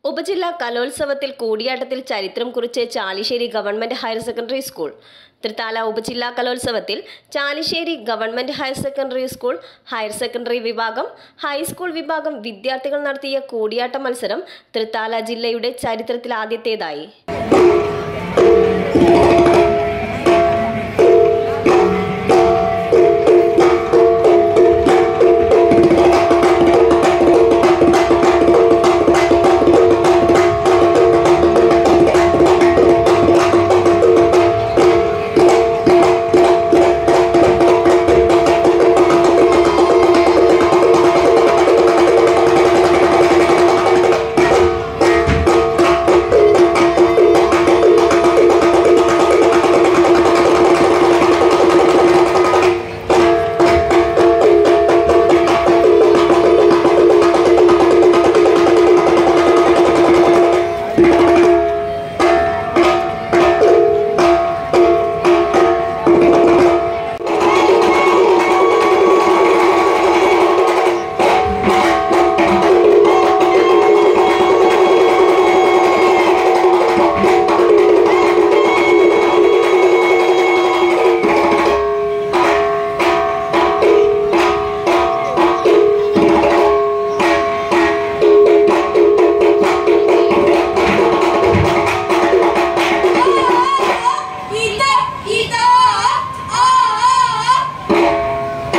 ഉപജില്ലാ കലോത്സവത്തിൽ കൂടിയാട്ടത്തിൽ ചരിത്രം കുറിച്ച് Chalissery government higher secondary school Thrithala ഉപജില്ലാ കലോത്സവത്തിൽ Chalissery government higher secondary school higher secondary വിഭാഗം ഹൈസ്കൂൾ വിഭാഗം വിദ്യാർത്ഥികൾ നടത്തിയ കൂടിയാട്ട മത്സരം തൃത്താല ജില്ലയുടെ ചരിത്രത്തിൽ ആദ്യത്തേതായി Ita, ita, ah, ah, ah.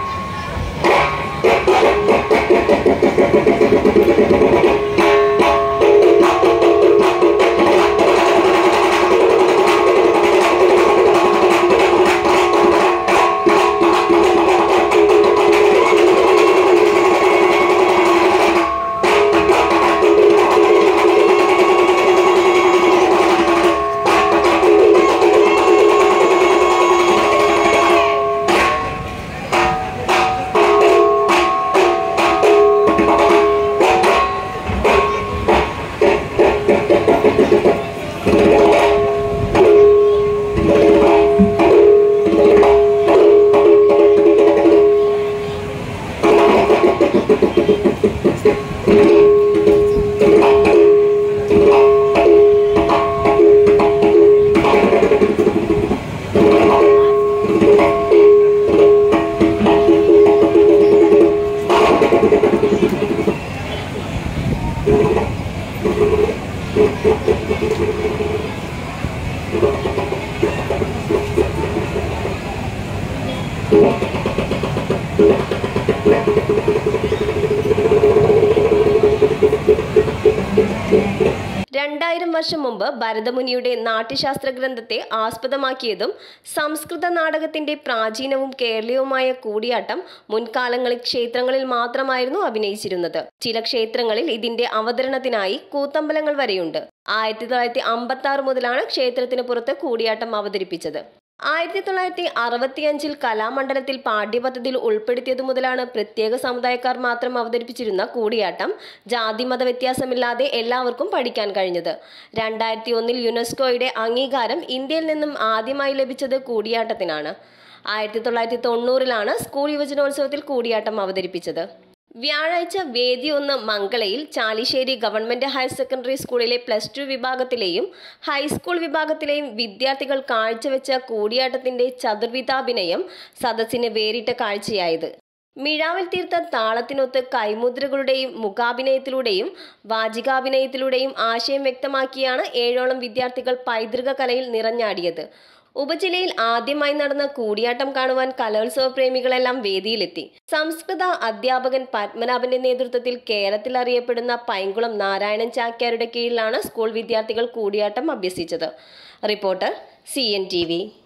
രണ്ടായിരം വർഷം മുമ്പ് ഭരതമുനിയുടെ നാട്യശാസ്ത്ര ഗ്രന്ഥത്തെ ആസ്പദമാക്കിയതും സംസ്കൃത നാടകത്തിന്റെ പ്രാചീനവും കേരളീയവുമായ കൂടിയാട്ടം മുൻകാലങ്ങളിൽ ക്ഷേത്രങ്ങളിൽ മാത്രമായിരുന്നു അഭിനയിച്ചിരുന്നത് ചില ക്ഷേത്രങ്ങളിൽ ഇതിന്റെ അവതരണത്തിനായി കൂത്തമ്പലങ്ങൾ വരെയുണ്ട് ആയിരത്തി തൊള്ളായിരത്തി അമ്പത്തി ആറ് മുതലാണ് ക്ഷേത്രത്തിന് പുറത്ത് കൂടിയാട്ടം അവതരിപ്പിച്ചത് ആയിരത്തി തൊള്ളായിരത്തി അറുപത്തിയഞ്ചിൽ കലാമണ്ഡലത്തിൽ പാഠ്യപദ്ധതിയിൽ ഉൾപ്പെടുത്തിയതു മുതലാണ് പ്രത്യേക സമുദായക്കാർ മാത്രം അവതരിപ്പിച്ചിരുന്ന കൂടിയാട്ടം ജാതിമത വ്യത്യാസമില്ലാതെ എല്ലാവർക്കും പഠിക്കാൻ കഴിഞ്ഞത് രണ്ടായിരത്തി ഒന്നിൽ യുനെസ്കോയുടെ അംഗീകാരം ഇന്ത്യയിൽ നിന്നും ആദ്യമായി ലഭിച്ചത് കൂടിയാട്ടത്തിനാണ് ആയിരത്തി തൊള്ളായിരത്തി തൊണ്ണൂറിലാണ് സ്കൂൾ യുവജനോത്സവത്തിൽ കൂടിയാട്ടം അവതരിപ്പിച്ചത് വ്യാഴാഴ്ച വേദി ഒന്ന് മംഗളയിൽ ചാലിശ്ശേരി ഗവൺമെന്റ് ഹയർ സെക്കൻഡറി സ്കൂളിലെ പ്ലസ് ടു വിഭാഗത്തിലെയും ഹൈസ്കൂൾ വിഭാഗത്തിലെയും വിദ്യാർത്ഥികൾ കാഴ്ചവെച്ച കൂടിയാട്ടത്തിന്റെ ചതുർവിധാഭിനയം സദസ്സിന് വേറിട്ട കാഴ്ചയായത് മിഴാവിൽ തീർത്ത താളത്തിനൊത്ത് കൈമുദ്രകളുടെയും മുഖാഭിനയത്തിലൂടെയും വാചികാഭിനയത്തിലൂടെയും ആശയം വ്യക്തമാക്കിയാണ് ഏഴോളം വിദ്യാർത്ഥികൾ പൈതൃക കലയിൽ നിറഞ്ഞാടിയത് ഉപജില്ലയിൽ ആദ്യമായി നടന്ന കൂടിയാട്ടം കാണുവാൻ കലോത്സവ പ്രേമികളെല്ലാം വേദിയിലെത്തി സംസ്കൃത അധ്യാപകൻ പത്മനാഭന്റെ നേതൃത്വത്തിൽ കേരളത്തിൽ അറിയപ്പെടുന്ന പൈങ്കുളം നാരായണൻ ചാക്യാരുടെ കീഴിലാണ് സ്കൂൾ വിദ്യാർത്ഥികൾ കൂടിയാട്ടം അഭ്യസിച്ചത് reporter C N T V